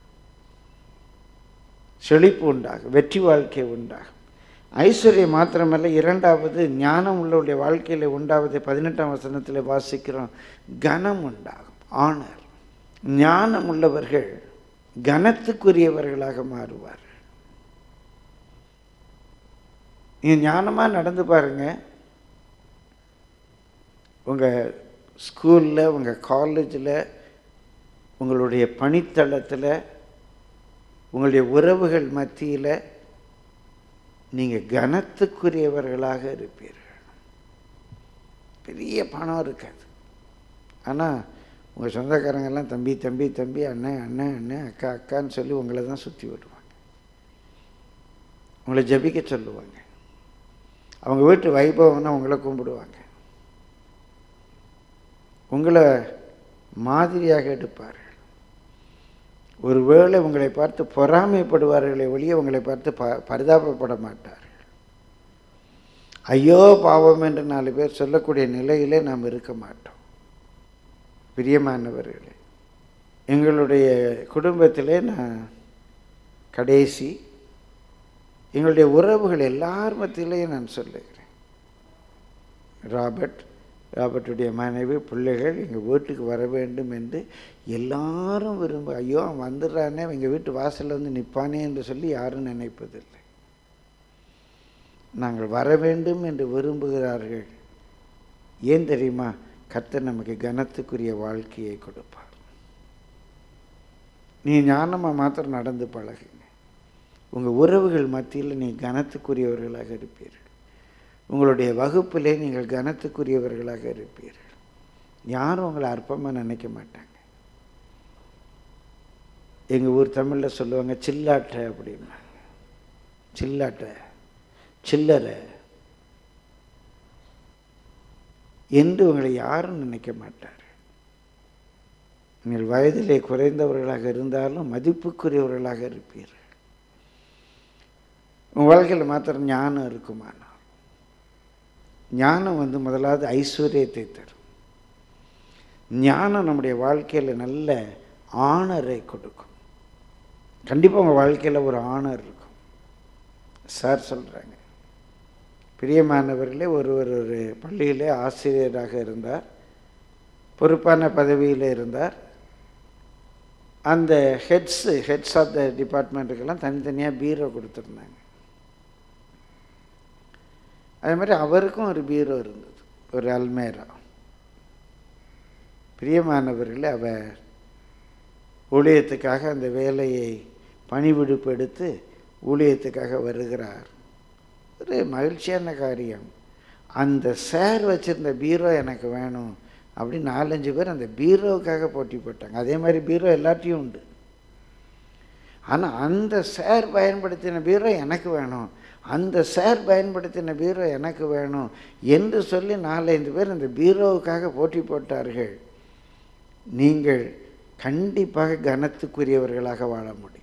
செழிப்பு உண்டாகும் வெற்றி வாழ்க்கை உண்டாகும் ஐஸ்வர்யம் மாத்திரமல்ல இரண்டாவது ஞானம் உள்ளவருடைய வாழ்க்கையில் உண்டாவதை பதினெட்டாம் வசனத்தில் வாசிக்கிறோம் கனம் உண்டாகும் ஆனர் ஞானம் உள்ளவர்கள் கனத்துக்குரியவர்களாக மாறுவார்கள் நீங்கள் ஞானமாக நடந்து பாருங்கள் உங்கள் ஸ்கூலில் உங்கள் காலேஜில் உங்களுடைய பணித்தளத்தில் உங்களுடைய உறவுகள் மத்தியில் நீங்கள் கனத்துக்குரியவர்களாக இருப்பீர்கள் பெரிய பணம் இருக்காது ஆனால் உங்கள் சொந்தக்காரங்கெல்லாம் தம்பி தம்பி தம்பி அண்ணன் அண்ணன் அண்ணன் அக்கா அக்கான்னு சொல்லி உங்களை தான் சுற்றி விடுவாங்க உங்களை ஜபிக்க சொல்லுவாங்க அவங்க வீட்டு வைபவம்னா உங்களை கும்பிடுவாங்க உங்களை மாதிரியாக எடுப்பார்கள் ஒருவேளை உங்களை பார்த்து பொறாமைப்படுவார்களே ஒழிய உங்களை பார்த்து ப பரிதாபப்பட மாட்டார்கள் ஐயோ பாவம் என்று நாலு பேர் சொல்லக்கூடிய நிலையிலே நாம் இருக்க மாட்டோம் பிரியமானவர்களே எங்களுடைய குடும்பத்திலே நான் கடைசி எங்களுடைய உறவுகள் எல்லார் மத்தியிலையும் நான் சொல்லுகிறேன் ராபர்ட் ராபர்ட்டுடைய மனைவி பிள்ளைகள் எங்கள் வீட்டுக்கு வர வேண்டும் என்று எல்லாரும் விரும்ப ஐயோ அவன் வந்துடுறானே எங்கள் வீட்டு வாசலில் வந்து நிற்பானே என்று சொல்லி யாரும் நினைப்பதில்லை நாங்கள் வர வேண்டும் என்று விரும்புகிறார்கள் ஏன் தெரியுமா கர்த்தர் நமக்கு கனத்துக்குரிய வாழ்க்கையை கொடுப்பார் நீ ஞானமாக மாத்திரம் நடந்து பழகுங்க உங்கள் உறவுகள் மத்தியில் நீ கனத்துக்குரியவர்களாக இருப்பீர்கள் உங்களுடைய வகுப்பிலே நீங்கள் கனத்துக்குரியவர்களாக இருப்பீர்கள் யாரும் உங்களை அற்பமாக நினைக்க மாட்டாங்க எங்கள் ஊர் தமிழில் சொல்லுவாங்க சில்லாட்டை அப்படிம்பாங்க சில்லாட்டை சில்லறை என்று உங்களை யாரும் நினைக்க மாட்டார் நீங்கள் வயதிலே குறைந்தவர்களாக இருந்தாலும் மதிப்புக்குரியவர்களாக இருப்பீர்கள் உங்கள் வாழ்க்கையில் மாத்திரம் ஞானம் இருக்குமானால் ஞானம் வந்து முதலாவது ஐஸ்வர்யத்தை தரும் ஞானம் நம்முடைய வாழ்க்கையில் நல்ல ஆணரை கொடுக்கும் கண்டிப்பாக உங்கள் வாழ்க்கையில் ஒரு ஆணர் இருக்கும் சார் சொல்கிறாங்க பிரியமானவர்களே ஒருவர் ஒரு பள்ளியிலே ஆசிரியராக இருந்தார் பொறுப்பான பதவியில் இருந்தார் அந்த ஹெட்ஸு ஹெட்ஸ் ஆஃப் த டிபார்ட்மெண்ட்டுக்கெல்லாம் தனித்தனியாக பீரோ கொடுத்துருந்தாங்க அதே மாதிரி அவருக்கும் ஒரு பீரோ இருந்தது ஒரு அல்மேரா பிரியமானவர்களே அவர் ஊழியத்துக்காக அந்த வேலையை பணிவிடுப்பு எடுத்து ஊழியத்துக்காக வருகிறார் ஒரு மகிழ்ச்சியான காரியம் அந்த சார் வச்சுருந்த பீரோ எனக்கு வேணும் அப்படின்னு நாலஞ்சு பேர் அந்த பீரோவுக்காக போட்டி போட்டாங்க அதே மாதிரி பீரோ எல்லாத்தையும் உண்டு ஆனால் அந்த சார் பயன்படுத்தின பீரோ எனக்கு வேணும் அந்த சார் பயன்படுத்தின பீரோ எனக்கு வேணும் என்று சொல்லி நாலஞ்சு பேர் அந்த பீரோவுக்காக போட்டி போட்டார்கள் நீங்கள் கண்டிப்பாக கனத்துக்குரியவர்களாக வாழ முடியும்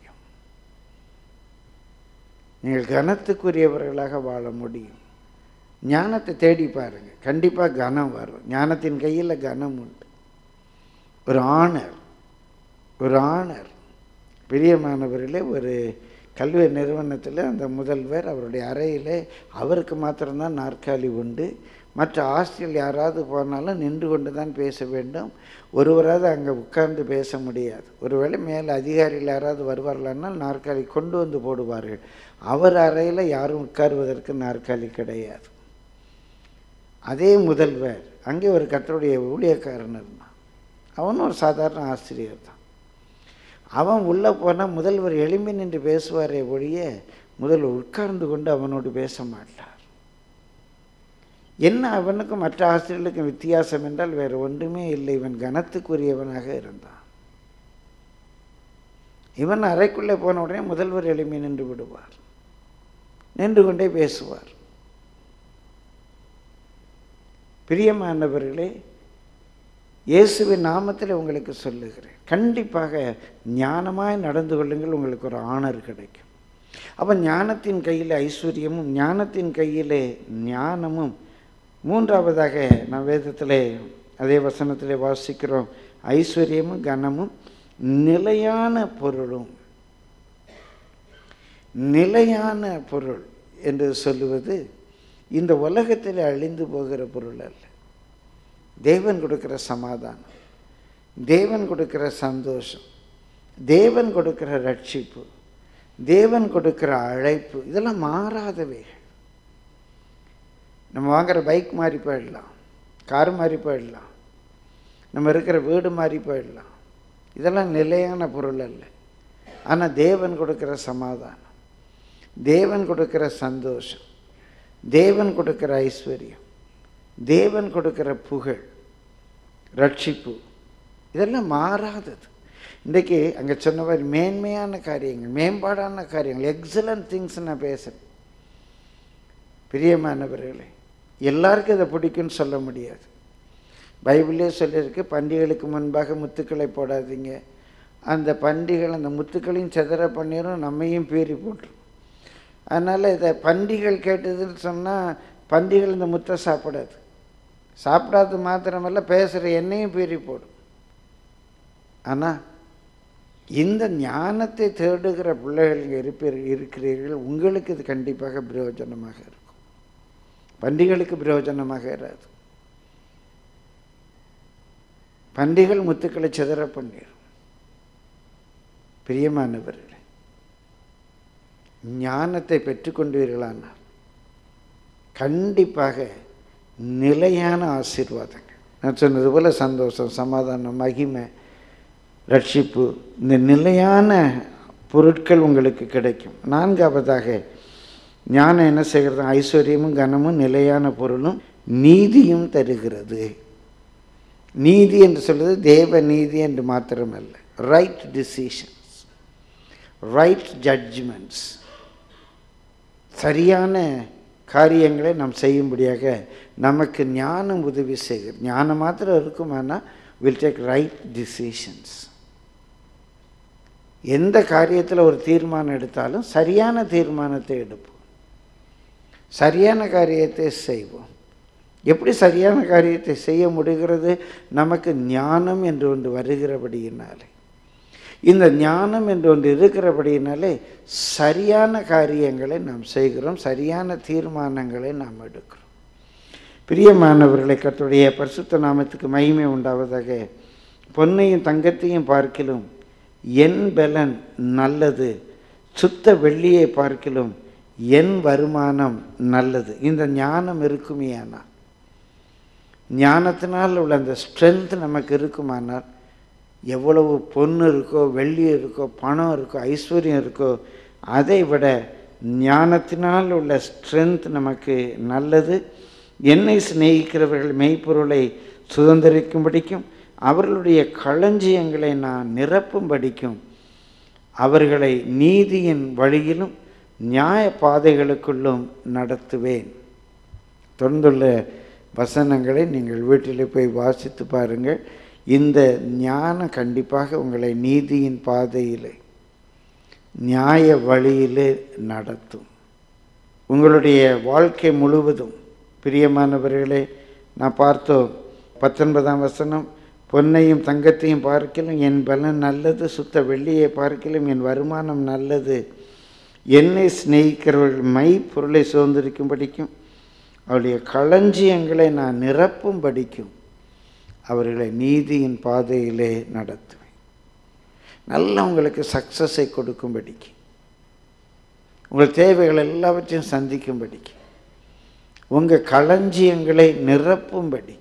நீங்கள் கனத்துக்குரியவர்களாக வாழ முடியும் ஞானத்தை தேடி பாருங்க கண்டிப்பாக கனம் வரும் ஞானத்தின் கையில் கனம் உண்டு ஒரு ஆணர் ஒரு ஆணர் பிரியமானவர்களே ஒரு கல்வி நிறுவனத்தில் அந்த முதல்வர் அவருடைய அறையில் அவருக்கு மாத்திரம்தான் நாற்காலி உண்டு மற்ற ஆசிரியர் யாராவது போனாலும் நின்று கொண்டு தான் பேச வேண்டும் ஒருவராவது அங்கே உட்கார்ந்து பேச முடியாது ஒருவேளை மேலே அதிகாரிகள் யாராவது வருவார்களானால் நாற்காலி கொண்டு வந்து போடுவார்கள் அவர் அறையில் யாரும் உட்காருவதற்கு நாற்காலி கிடையாது அதே முதல்வர் அங்கே ஒரு கத்தருடைய ஊழியக்காரன் இருந்தான் அவனும் ஒரு சாதாரண ஆசிரியர் தான் அவன் உள்ளே போனால் முதல்வர் எழும்பி நின்று பேசுவாரே ஒழிய முதல்வர் உட்கார்ந்து கொண்டு அவனோடு பேச மாட்டார் என்ன அவனுக்கும் மற்ற ஆசிரியர்களுக்கும் வித்தியாசம் என்றால் வேறு ஒன்றுமே இல்லை இவன் கனத்துக்குரியவனாக இருந்தான் இவன் அறைக்குள்ளே போன உடனே முதல்வர் எழும்பி நின்று விடுவார் நின்று கொண்டே பேசுவார் பிரியமானவர்களே இயேசுவின் நாமத்தில் உங்களுக்கு சொல்லுகிறேன் கண்டிப்பாக ஞானமாய் நடந்து கொள்ளுங்கள் உங்களுக்கு ஒரு ஆணர் கிடைக்கும் அப்போ ஞானத்தின் கையில் ஐஸ்வர்யமும் ஞானத்தின் கையிலே ஞானமும் மூன்றாவதாக நான் வேதத்திலே அதே வசனத்திலே வாசிக்கிறோம் ஐஸ்வர்யமும் கனமும் நிலையான பொருளும் நிலையான பொருள் என்று சொல்லுவது இந்த உலகத்தில் அழிந்து போகிற பொருள் அல்ல தேவன் கொடுக்கிற சமாதானம் தேவன் கொடுக்கிற சந்தோஷம் தேவன் கொடுக்கிற ரட்சிப்பு தேவன் கொடுக்கிற அழைப்பு இதெல்லாம் மாறாதவைகள் நம்ம வாங்குற பைக் மாறி போயிடலாம் கார் மாறி போயிடலாம் நம்ம இருக்கிற வீடு மாறி போயிடலாம் இதெல்லாம் நிலையான பொருள் அல்ல ஆனால் தேவன் கொடுக்கிற சமாதானம் தேவன் கொடுக்கிற சந்தோஷம் தேவன் கொடுக்கிற ஐஸ்வர்யம் தேவன் கொடுக்கிற புகழ் ரட்சிப்பு இதெல்லாம் மாறாதது இன்றைக்கி அங்கே சொன்ன மாதிரி மேன்மையான காரியங்கள் மேம்பாடான காரியங்கள் எக்ஸலண்ட் திங்ஸ் நான் பேசுகிறேன் பிரியமானவர்களே எல்லாருக்கும் இதை பிடிக்கும்னு சொல்ல முடியாது பைபிளே சொல்லியிருக்கு பண்டிகைகளுக்கு முன்பாக முத்துக்களை போடாதீங்க அந்த பண்டிகள் அந்த முத்துக்களையும் செதற பண்ணிடும் நம்மையும் பீறி போட்டுரும் அதனால் இதை பண்டிகள் கேட்டதுன்னு சொன்னால் பண்டிகள் இந்த முத்தை சாப்பிடாது சாப்பிடாது மாத்திரமல்ல பேசுகிற எண்ணெயும் பீறி போடும் ஆனால் இந்த ஞானத்தை தேடுகிற பிள்ளைகள் இருப்பீர் இருக்கிறீர்கள் உங்களுக்கு இது கண்டிப்பாக பிரயோஜனமாக இருக்கும் பண்டிகளுக்கு பிரயோஜனமாக இராது பண்டிகள் முத்துக்களை சிதற பண்ணிடும் பிரியமானவர்களே ஞானத்தை பெற்றுக்கொண்டீர்களானால் கண்டிப்பாக நிலையான ஆசீர்வாதங்கள் நான் சொன்னது போல் சந்தோஷம் சமாதானம் மகிமை ரட்சிப்பு இந்த நிலையான பொருட்கள் உங்களுக்கு கிடைக்கும் நான்காவதாக ஞானம் என்ன செய்கிறது ஐஸ்வர்யமும் கனமும் நிலையான பொருளும் நீதியும் தருகிறது நீதி என்று சொல்வது தேவ நீதி என்று மாத்திரமல்ல ரைட் டிசிஷன்ஸ் ரைட் ஜட்ஜ்மெண்ட்ஸ் சரியான காரியங்களை நாம் செய்யும்படியாக நமக்கு ஞானம் உதவி செய்கிறது ஞானம் மாத்திரம் இருக்குமானால் வில் டேக் ரைட் டிசிஷன்ஸ் எந்த காரியத்தில் ஒரு தீர்மானம் எடுத்தாலும் சரியான தீர்மானத்தை எடுப்போம் சரியான காரியத்தை செய்வோம் எப்படி சரியான காரியத்தை செய்ய முடிகிறது நமக்கு ஞானம் என்று ஒன்று வருகிறபடியினாலே இந்த ஞானம் என்று ஒன்று இருக்கிறபடியினாலே சரியான காரியங்களை நாம் செய்கிறோம் சரியான தீர்மானங்களை நாம் எடுக்கிறோம் பிரியமானவர்களை கத்துடைய பரிசுத்த நாமத்துக்கு மகிமை உண்டாவதாக பொன்னையும் தங்கத்தையும் பார்க்கிலும் என் பலன் நல்லது சுத்த வெள்ளியை பார்க்கிலும் என் வருமானம் நல்லது இந்த ஞானம் இருக்குமேயானால் ஞானத்தினால் உள்ள அந்த ஸ்ட்ரென்த் நமக்கு இருக்குமானால் எவ்வளவு பொண்ணு இருக்கோ வெள்ளி இருக்கோ பணம் இருக்கோ ஐஸ்வர்யம் இருக்கோ அதை விட ஞானத்தினால் உள்ள ஸ்ட்ரென்த் நமக்கு நல்லது என்னை சிநேகிக்கிறவர்கள் மெய்ப்பொருளை சுதந்திரிக்கும்படிக்கும் அவர்களுடைய களஞ்சியங்களை நான் நிரப்பும்படிக்கும் அவர்களை நீதியின் வழியிலும் நியாய பாதைகளுக்குள்ளும் நடத்துவேன் தொடர்ந்துள்ள வசனங்களை நீங்கள் வீட்டில் போய் வாசித்து பாருங்கள் இந்த ஞானம் கண்டிப்பாக உங்களை நீதியின் பாதையிலே நியாய வழியிலே நடத்தும் உங்களுடைய வாழ்க்கை முழுவதும் பிரியமானவர்களே நான் பார்த்தோம் பத்தொன்பதாம் வசனம் பொன்னையும் தங்கத்தையும் பார்க்கலும் என் பலன் நல்லது சுத்த வெள்ளியை பார்க்கலும் என் வருமானம் நல்லது என்னை சிநேகிக்கிறவர்கள் மை பொருளை சுதந்திரிக்கும்படிக்கும் அவருடைய களஞ்சியங்களை நான் நிரப்பும் படிக்கும் அவர்களை நீதியின் பாதையிலே நடத்துவேன் நல்ல உங்களுக்கு சக்ஸஸை கொடுக்கும்படிக்கு உங்கள் தேவைகள் எல்லாவற்றையும் சந்திக்கும்படிக்கு உங்கள் களஞ்சியங்களை நிரப்பும்படிக்கு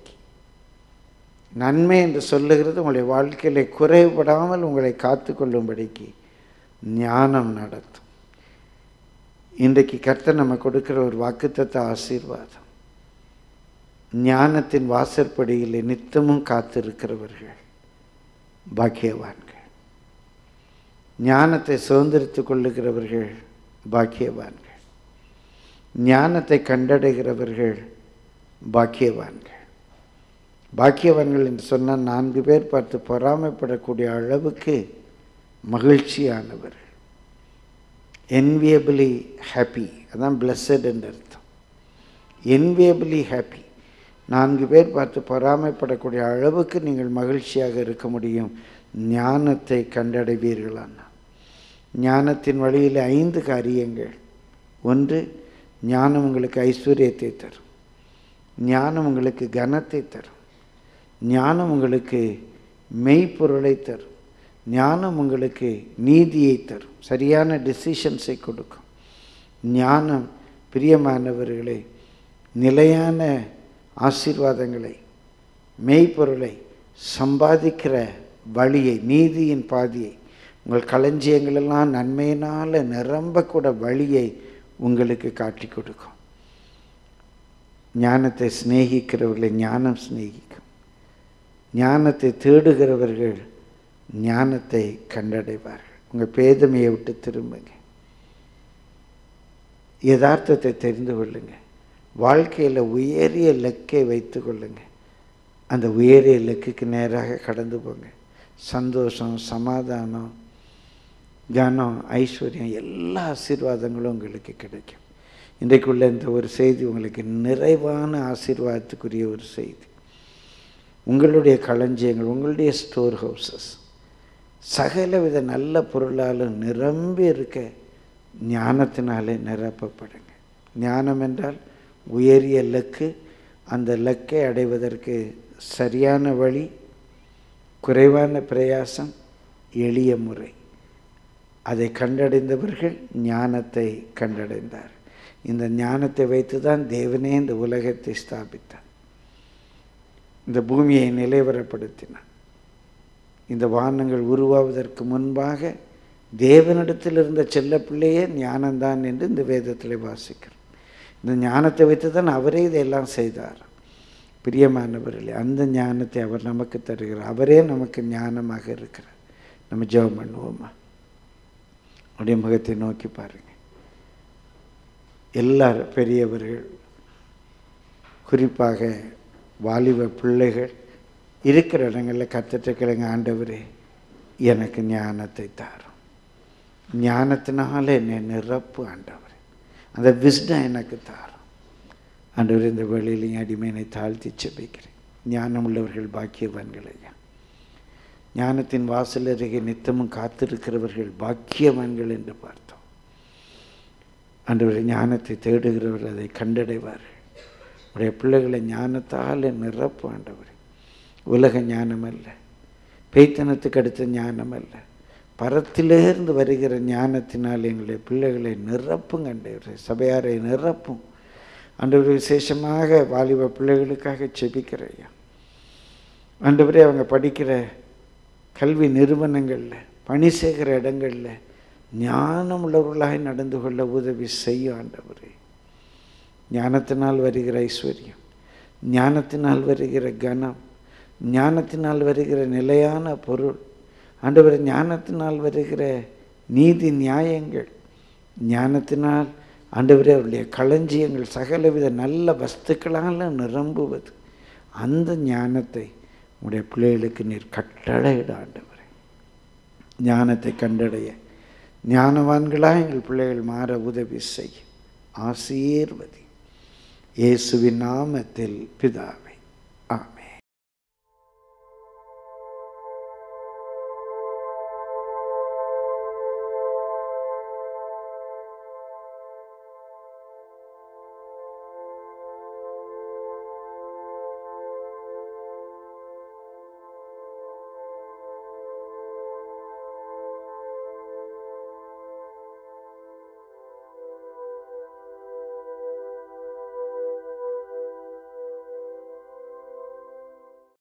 நன்மை என்று சொல்லுகிறது உங்களுடைய வாழ்க்கையில குறைபடாமல் உங்களை காத்து கொள்ளும்படிக்கு ஞானம் நடத்தும் இன்றைக்கு கர்த்தர் நம்ம கொடுக்கிற ஒரு வாக்குத்தத்த ஆசீர்வாதம் ஞானத்தின் வாசற்படியில் நித்தமும் காத்திருக்கிறவர்கள் பாக்கியவான்கள் ஞானத்தை சுதந்திரித்துக் கொள்ளுகிறவர்கள் பாக்கியவான்கள் ஞானத்தை கண்டடைகிறவர்கள் பாக்கியவான்கள் பாக்கியவான்கள் என்று சொன்னால் நான்கு பேர் பார்த்து பொறாமைப்படக்கூடிய அளவுக்கு மகிழ்ச்சியானவர்கள் என்வியபிளி ஹாப்பி அதான் பிளஸட் என்று அர்த்தம் என்வியபிளி ஹாப்பி நான்கு பேர் பார்த்து பொறாமைப்படக்கூடிய அளவுக்கு நீங்கள் மகிழ்ச்சியாக இருக்க முடியும் ஞானத்தை கண்டடைவீர்களான ஞானத்தின் வழியில் ஐந்து காரியங்கள் ஒன்று ஞானம் உங்களுக்கு ஐஸ்வர்யத்தை தரும் ஞானம் உங்களுக்கு கனத்தை தரும் ஞானம் உங்களுக்கு மெய்ப்பொருளை தரும் ஞானம் உங்களுக்கு நீதியை தரும் சரியான டிசிஷன்ஸை கொடுக்கும் ஞானம் பிரியமானவர்களை நிலையான ஆசீர்வாதங்களை மெய்ப்பொருளை சம்பாதிக்கிற வழியை நீதியின் பாதியை உங்கள் களஞ்சியங்களெல்லாம் நன்மையினால் நிரம்பக்கூட வழியை உங்களுக்கு காட்டி கொடுக்கும் ஞானத்தை சிநேகிக்கிறவர்களை ஞானம் சிநேகிக்கும் ஞானத்தை தேடுகிறவர்கள் ஞானத்தை கண்டடைவார்கள் உங்கள் பேதமையை விட்டு திரும்புங்க யதார்த்தத்தை தெரிந்து கொள்ளுங்க வாழ்க்கையில் உயரிய லக்கை வைத்து கொள்ளுங்க அந்த உயரிய லக்குக்கு நேராக கடந்து போங்க சந்தோஷம் சமாதானம் கனம் ஐஸ்வர்யம் எல்லா ஆசீர்வாதங்களும் உங்களுக்கு கிடைக்கும் இன்றைக்குள்ள இந்த ஒரு செய்தி உங்களுக்கு நிறைவான ஆசீர்வாதத்துக்குரிய ஒரு செய்தி உங்களுடைய களஞ்சியங்கள் உங்களுடைய ஸ்டோர் ஹவுசஸ் சகலவித நல்ல பொருளாலும் நிரம்பி இருக்க ஞானத்தினாலே நிரப்பப்படுங்க ஞானம் என்றால் உயரிய லக்கு அந்த லக்கை அடைவதற்கு சரியான வழி குறைவான பிரயாசம் எளிய முறை அதை கண்டடைந்தவர்கள் ஞானத்தை கண்டடைந்தார் இந்த ஞானத்தை வைத்து தான் தேவனே இந்த உலகத்தை ஸ்தாபித்தார் இந்த பூமியை நிலைவரப்படுத்தினார் இந்த வானங்கள் உருவாவதற்கு முன்பாக தேவனிடத்தில் இருந்த செல்ல பிள்ளையே ஞானம்தான் என்று இந்த வேதத்தில் வாசிக்கிறோம் இந்த ஞானத்தை வைத்து தான் அவரே இதையெல்லாம் செய்தார் பிரியமானவர்களே அந்த ஞானத்தை அவர் நமக்கு தருகிறார் அவரே நமக்கு ஞானமாக இருக்கிறார் நம்ம ஜெபம் பண்ணுவோமா அப்படியே முகத்தை நோக்கி பாருங்க எல்லாரும் பெரியவர்கள் குறிப்பாக வாலிப பிள்ளைகள் இருக்கிற இடங்களில் கத்துட்டு கிழங்க ஆண்டவரே எனக்கு ஞானத்தை தாரும் ஞானத்தினால என்னை நிரப்பு ஆண்டவர் அந்த விஸ்டம் எனக்கு தாரும் ஆண்டவர் இந்த வேளையிலையும் அடிமையினை தாழ்த்தி செபிக்கிறேன் ஞானம் உள்ளவர்கள் பாக்கியவான்கள் ஐயா ஞானத்தின் வாசல் அருகே நித்தமும் காத்திருக்கிறவர்கள் பாக்கியவான்கள் என்று பார்த்தோம் ஆண்டவர் ஞானத்தை தேடுகிறவர்கள் அதை கண்டடைவார்கள் உடைய பிள்ளைகளை ஞானத்தால் நிரப்பு ஆண்டவர் உலக ஞானம் அல்ல பெய்த்தனத்துக்கு அடுத்த ஞானம் அல்ல பரத்திலிருந்து வருகிற ஞானத்தினால் எங்களுடைய பிள்ளைகளை நிரப்பும் ஆண்டவரே சபையாரை நிரப்பும் ஆண்டவர் விசேஷமாக வாலிப பிள்ளைகளுக்காக செபிக்கிறையா ஆண்டவரே அவங்க படிக்கிற கல்வி நிறுவனங்களில் பணி செய்கிற இடங்களில் ஞானம் உள்ளவர்களாக நடந்து கொள்ள உதவி செய்யும் ஆண்டவரே ஞானத்தினால் வருகிற ஐஸ்வர்யம் ஞானத்தினால் வருகிற கனம் ஞானத்தினால் வருகிற நிலையான பொருள் ஆண்டவர் ஞானத்தினால் வருகிற நீதி நியாயங்கள் ஞானத்தினால் ஆண்டவரே அவருடைய களஞ்சியங்கள் சகலவித நல்ல வஸ்துக்களால் நிரம்புவது அந்த ஞானத்தை உடைய பிள்ளைகளுக்கு நீர் கட்டளையிட ஆண்டவரே ஞானத்தை கண்டடைய ஞானவான்களாக எங்கள் பிள்ளைகள் மாற உதவி செய்யும் ஆசீர்வதி இயேசுவின் நாமத்தில் பிதாவை ஆமென்